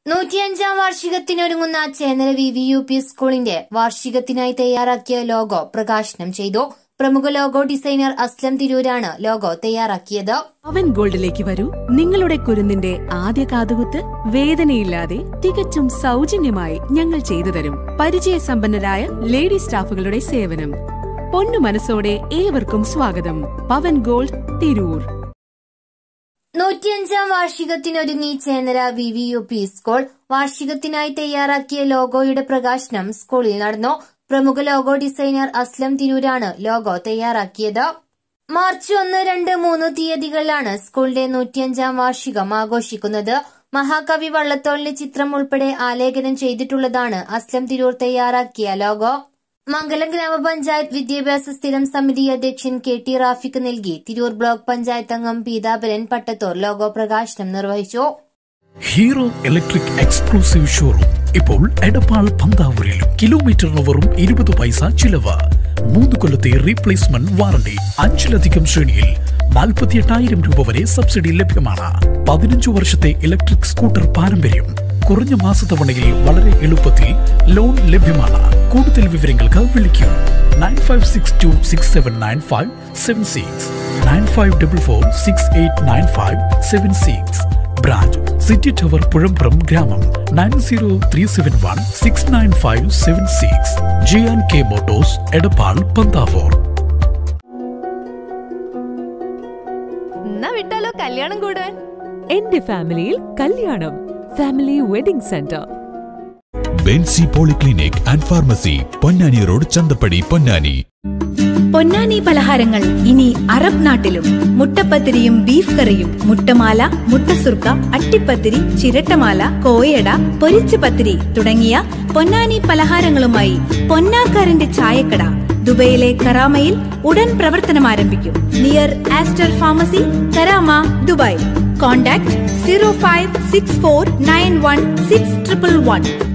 നൂറ്റിയഞ്ചാം വാർഷികത്തിനൊരുങ്ങുന്ന Chennala V V U P സ്കൂളിന്റെ വാർഷികത്തിനായി തയ്യാറാക്കിയ ലോഗോ പ്രകാശനം ചെയ്തു പ്രമുഖ ലോഗോ ഡിസൈനർ അസ്ലം തിരൂരാണ് ലോഗോ തയ്യാറാക്കിയത് അവൻ ഗോൾഡിലേക്ക് വരൂ നിങ്ങളുടെ കുരുന്നിന്റെ ആദ്യ കാതുകുത്ത് വേദനയില്ലാതെ തികച്ചും സൗജന്യമായി ഞങ്ങൾ ചെയ്തു തരും പരിചയസമ്പന്നരായ ലേഡി സ്റ്റാഫുകളുടെ സേവനം പൊന്നു മനസ്സോടെ ഏവർക്കും സ്വാഗതം പവൻ ഗോൾഡ് തിരൂർ നൂറ്റിയഞ്ചാം വാർഷികത്തിനൊരുങ്ങി Chennara V V U P school വാർഷികത്തിനായി തയ്യാറാക്കിയ ലോഗോയുടെ പ്രകാശനം സ്കൂളിൽ നടന്നു പ്രമുഖ ലോഗോ ഡിസൈനർ അസ്ലം തിരൂരാണ് ലോഗോ തയ്യാറാക്കിയത് മാർച്ച് ഒന്ന് രണ്ട് മൂന്ന് തീയതികളിലാണ് സ്കൂളിന്റെ നൂറ്റിയഞ്ചാം വാർഷികം ആഘോഷിക്കുന്നത് മഹാകവി വള്ളത്തോളിന്റെ ചിത്രം ഉൾപ്പെടെ ആലേഖനം ചെയ്തിട്ടുള്ളതാണ് അസ്ലം തിരൂർ തയ്യാറാക്കിയ ലോഗോ മംഗലം ഗ്രാമപഞ്ചായത്ത് വിദ്യാഭ്യാസ സ്ഥിരം സമിതി അധ്യക്ഷൻ കെ ടി റാഫിക്ക് നൽകി തിരൂർ ബ്ലോക്ക് പഞ്ചായത്ത് അംഗം പീതാബരൻ പട്ടത്തൂർ ലോഗോ പ്രകാശനം നിർവഹിച്ചു ഹീറോ ഇലക്ട്രിക് എക്സ്ക്ലൂസീവ് ഷോറൂം ഇപ്പോൾ എടപ്പാൾ പന്താവൂരിലും കിലോമീറ്ററിന് വെറും ഇരുപത് പൈസ ചിലവ് മൂന്ന് കൊല്ലത്തെ റീപ്ലേസ്മെന്റ് വാറണ്ടി അഞ്ചിലധികം ശ്രേണിയിൽ നാൽപ്പത്തിയെട്ടായിരം രൂപ വരെ സബ്സിഡി ലഭ്യമാണ് പതിനഞ്ചു വർഷത്തെ ഇലക്ട്രിക് സ്കൂട്ടർ പാരമ്പര്യം കുറഞ്ഞ മാസത്തവണയിൽ വളരെ എളുപ്പത്തിൽ ലോൺ ലഭ്യമാണ് കൂടുതൽ വിവരങ്ങൾക്ക് വിളിക്കൂ nine five six two six seven nine five seven six nine five double four six eight nine five seven six branch city tower Puzhampuram ഗ്രാമം nine zero three seven one six nine five seven six J and K motors Edappal Panthavoor എന്നാ വിട്ടാലോ കല്യാണം കൂടാൻ എന്റെ ഫാമിലിയിൽ കല്യാണം family wedding centre Benzy polyclinic and pharmacy Ponnani road Chanthappadi Ponnani Ponnani പലഹാരങ്ങൾ ഇനി അറബ് നാട്ടിലും മുട്ടപ്പത്തിരിയും ബീഫ് കറിയും മുട്ടമാല മുട്ടസുർക്ക അട്ടിപ്പത്തിരി ചിരട്ടമാല കോയട പൊരിച്ച പത്തിരി തുടങ്ങിയ പൊന്നാനി പലഹാരങ്ങളുമായി പൊന്നാക്കാരന്റെ ചായക്കട ദുബൈയിലെ കറാമയിൽ ഉടൻ പ്രവർത്തനം ആരംഭിക്കും near Aster pharmacy Karama Dubai contact zero five six four nine one six triple one